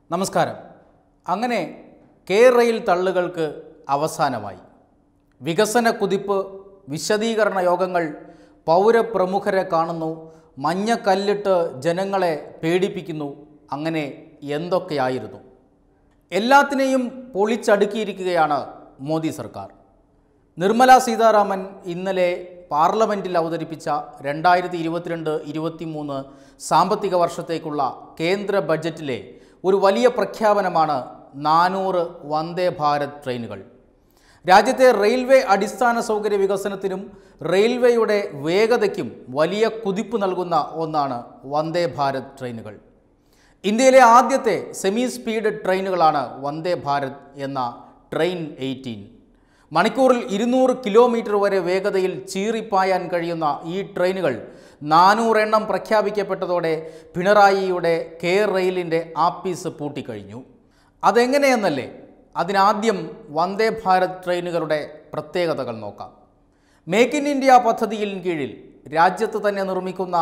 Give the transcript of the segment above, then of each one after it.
നമസ്കാരം അങ്ങനെ K rail തള്ളുകൾക്ക് അവസാനമായി വികസന കുതിപ്പ് വിശദീകരണ യോഗങ്ങൾ പൗരപ്രമുഖരെ കാണുന്നു മഞ്ഞക്കല്ലിട്ട് ജനങ്ങളെ പേടിപ്പിക്കുന്നു അങ്ങനെ എന്തൊക്കെയായിരുന്നു എല്ലാത്തിനെയും പൊളിച്ചടുക്കിയിരിക്കുകയാണ് മോദി സർക്കാർ നിർമ്മല സീതാരാമൻ ഇന്നലെ പാർലമെൻറ്റിൽ അവതരിപ്പിച്ച രണ്ടായിരത്തി ഇരുപത്തിരണ്ട് ഇരുപത്തിമൂന്ന് സാമ്പത്തിക വർഷത്തേക്കുള്ള കേന്ദ്ര ബജറ്റിലെ ഒരു വലിയ പ്രഖ്യാപനമാണ് നാനൂറ് വന്ദേ ഭാരത് ട്രെയിനുകൾ രാജ്യത്തെ റെയിൽവേ അടിസ്ഥാന സൗകര്യ വികസനത്തിനും റെയിൽവേയുടെ വേഗതയ്ക്കും വലിയ കുതിപ്പ് നൽകുന്ന ഒന്നാണ് വന്ദേ ഭാരത് ട്രെയിനുകൾ ഇന്ത്യയിലെ ആദ്യത്തെ സെമി സ്പീഡ് ട്രെയിനുകളാണ് വന്ദേ ഭാരത് എന്ന ട്രെയിൻ എയ്റ്റീൻ മണിക്കൂറിൽ ഇരുന്നൂറ് കിലോമീറ്റർ വരെ വേഗതയിൽ ചീറിപ്പായാൻ കഴിയുന്ന ഈ ട്രെയിനുകൾ നാനൂറെണ്ണം പ്രഖ്യാപിക്കപ്പെട്ടതോടെ പിണറായിയുടെ കെ റെയിലിൻ്റെ ആപ്പീസ് പൂട്ടിക്കഴിഞ്ഞു അതെങ്ങനെയെന്നല്ലേ അതിനാദ്യം വന്ദേ ഭാരത് ട്രെയിനുകളുടെ പ്രത്യേകതകൾ നോക്കാം മേക്ക് ഇൻ ഇന്ത്യ പദ്ധതിയിൽ കീഴിൽ രാജ്യത്ത് തന്നെ നിർമ്മിക്കുന്ന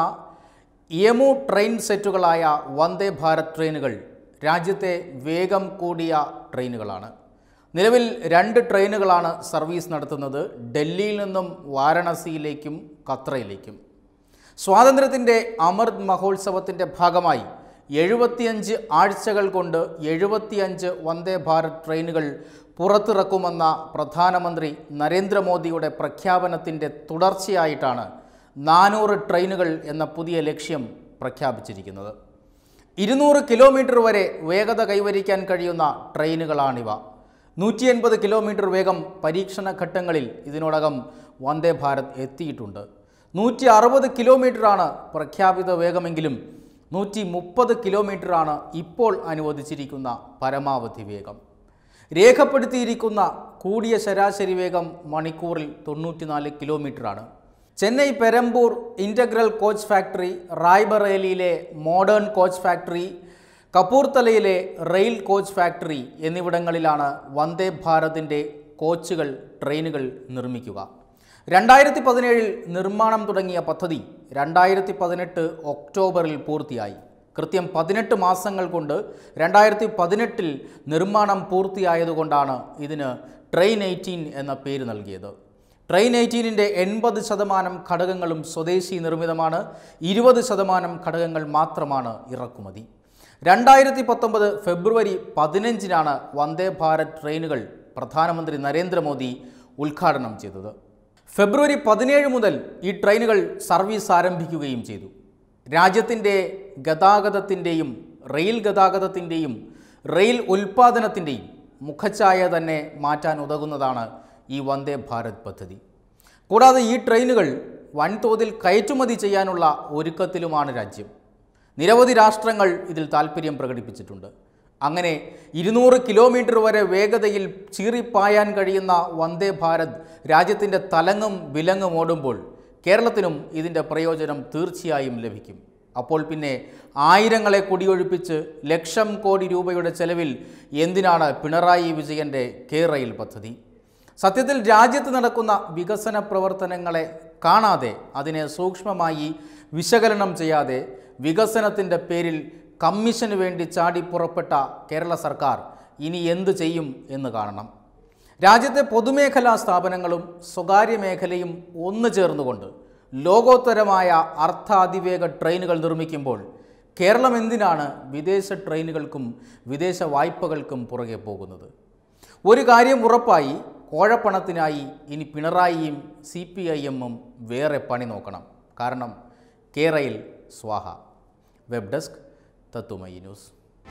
യമു ട്രെയിൻ സെറ്റുകളായ വന്ദേ ഭാരത് ട്രെയിനുകൾ രാജ്യത്തെ വേഗം കൂടിയ ട്രെയിനുകളാണ് നിലവിൽ രണ്ട് ട്രെയിനുകളാണ് സർവീസ് നടത്തുന്നത് ഡൽഹിയിൽ നിന്നും വാരണസിയിലേക്കും ഖത്രയിലേക്കും സ്വാതന്ത്ര്യത്തിൻ്റെ അമൃത് മഹോത്സവത്തിൻ്റെ ഭാഗമായി എഴുപത്തിയഞ്ച് ആഴ്ചകൾ കൊണ്ട് എഴുപത്തിയഞ്ച് വന്ദേ ഭാരത് ട്രെയിനുകൾ പുറത്തിറക്കുമെന്ന പ്രധാനമന്ത്രി നരേന്ദ്രമോദിയുടെ പ്രഖ്യാപനത്തിൻ്റെ തുടർച്ചയായിട്ടാണ് നാനൂറ് ട്രെയിനുകൾ എന്ന പുതിയ ലക്ഷ്യം പ്രഖ്യാപിച്ചിരിക്കുന്നത് ഇരുന്നൂറ് കിലോമീറ്റർ വരെ വേഗത കൈവരിക്കാൻ കഴിയുന്ന ട്രെയിനുകളാണിവ നൂറ്റി എൺപത് കിലോമീറ്റർ വേഗം പരീക്ഷണ ഘട്ടങ്ങളിൽ ഇതിനോടകം വന്ദേ ഭാരത് എത്തിയിട്ടുണ്ട് നൂറ്റി അറുപത് കിലോമീറ്ററാണ് പ്രഖ്യാപിത വേഗമെങ്കിലും നൂറ്റി മുപ്പത് കിലോമീറ്ററാണ് ഇപ്പോൾ അനുവദിച്ചിരിക്കുന്ന പരമാവധി വേഗം രേഖപ്പെടുത്തിയിരിക്കുന്ന കൂടിയ ശരാശരി വേഗം മണിക്കൂറിൽ തൊണ്ണൂറ്റിനാല് കിലോമീറ്ററാണ് Chennai Perambur integral coach factory റായ്ബറേലിയിലെ മോഡേൺ കോച്ച് ഫാക്ടറി കപൂർത്തലയിലെ റെയിൽ കോച്ച് ഫാക്ടറി എന്നിവിടങ്ങളിലാണ് വന്ദേ ഭാരതിൻ്റെ കോച്ചുകൾ ട്രെയിനുകൾ നിർമ്മിക്കുക രണ്ടായിരത്തി പതിനേഴിൽ നിർമ്മാണം തുടങ്ങിയ പദ്ധതി രണ്ടായിരത്തി പതിനെട്ട് ഒക്ടോബറിൽ പൂർത്തിയായി കൃത്യം പതിനെട്ട് മാസങ്ങൾ കൊണ്ട് രണ്ടായിരത്തി പതിനെട്ടിൽ നിർമ്മാണം പൂർത്തിയായതുകൊണ്ടാണ് ഇതിന് ട്രെയിൻ എയ്റ്റീൻ എന്ന പേര് നൽകിയത് ട്രെയിൻ എയ്റ്റീനിൻ്റെ എൺപത് ശതമാനം ഘടകങ്ങളും സ്വദേശി നിർമ്മിതമാണ് ഇരുപത് ശതമാനം ഘടകങ്ങൾ മാത്രമാണ് ഇറക്കുമതി രണ്ടായിരത്തി പത്തൊമ്പത് ഫെബ്രുവരി പതിനഞ്ചിനാണ് വന്ദേ ഭാരത് ട്രെയിനുകൾ പ്രധാനമന്ത്രി നരേന്ദ്രമോദി ഉദ്ഘാടനം ചെയ്തത് ഫെബ്രുവരി പതിനേഴ് മുതൽ ഈ ട്രെയിനുകൾ സർവീസ് ആരംഭിക്കുകയും ചെയ്തു രാജ്യത്തിൻ്റെ ഗതാഗതത്തിൻ്റെയും റെയിൽ ഗതാഗതത്തിൻ്റെയും റെയിൽ ഉൽപ്പാദനത്തിൻ്റെയും മുഖച്ഛായ തന്നെ മാറ്റാൻ ഉതകുന്നതാണ് ഈ വന്ദേ ഭാരത് പദ്ധതി കൂടാതെ ഈ ട്രെയിനുകൾ വൻതോതിൽ കയറ്റുമതി ചെയ്യാനുള്ള ഒരുക്കത്തിലുമാണ് രാജ്യം നിരവധി രാഷ്ട്രങ്ങൾ ഇതിൽ താൽപ്പര്യം പ്രകടിപ്പിച്ചിട്ടുണ്ട് അങ്ങനെ ഇരുന്നൂറ് കിലോമീറ്റർ വരെ വേഗതയിൽ ചീറിപ്പായാൻ കഴിയുന്ന വന്ദേ ഭാരത് രാജ്യത്തിൻ്റെ തലങ്ങും വിലങ്ങും ഓടുമ്പോൾ കേരളത്തിനും ഇതിൻ്റെ പ്രയോജനം തീർച്ചയായും ലഭിക്കും അപ്പോൾ പിന്നെ ആയിരങ്ങളെ കുടിയൊഴിപ്പിച്ച് ലക്ഷം കോടി രൂപയുടെ ചെലവിൽ എന്തിനാണ് പിണറായി വിജയൻ്റെ കെ റെയിൽ പദ്ധതി സത്യത്തിൽ രാജ്യത്ത് നടക്കുന്ന വികസന പ്രവർത്തനങ്ങളെ കാണാതെ അതിനെ സൂക്ഷ്മമായി വിശകലനം ചെയ്യാതെ വികസനത്തിൻ്റെ പേരിൽ കമ്മീഷന് വേണ്ടി ചാടി പുറപ്പെട്ട കേരള സർക്കാർ ഇനി എന്തു ചെയ്യും എന്ന് കാണണം രാജ്യത്തെ പൊതുമേഖലാ സ്ഥാപനങ്ങളും സ്വകാര്യ മേഖലയും ഒന്നു ചേർന്നുകൊണ്ട് ലോകോത്തരമായ അർത്ഥാതിവേഗ ട്രെയിനുകൾ നിർമ്മിക്കുമ്പോൾ കേരളം എന്തിനാണ് വിദേശ ട്രെയിനുകൾക്കും വിദേശ വായ്പകൾക്കും പുറകെ പോകുന്നത് ഒരു കാര്യം ഉറപ്പായി കോഴപ്പണത്തിനായി ഇനി പിണറായിയും സി പി ഐ എമ്മും വേറെ പണി നോക്കണം കാരണം കേരയിൽ സ്വാഹ വെബ് ഡെസ്ക് തത്തുമയി ന്യൂസ്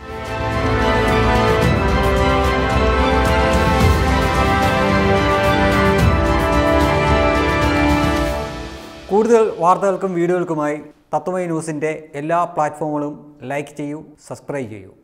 കൂടുതൽ വാർത്തകൾക്കും വീഡിയോകൾക്കുമായി തത്വമൈ ന്യൂസിൻ്റെ എല്ലാ പ്ലാറ്റ്ഫോമുകളും ലൈക്ക് ചെയ്യൂ സബ്സ്ക്രൈബ് ചെയ്യൂ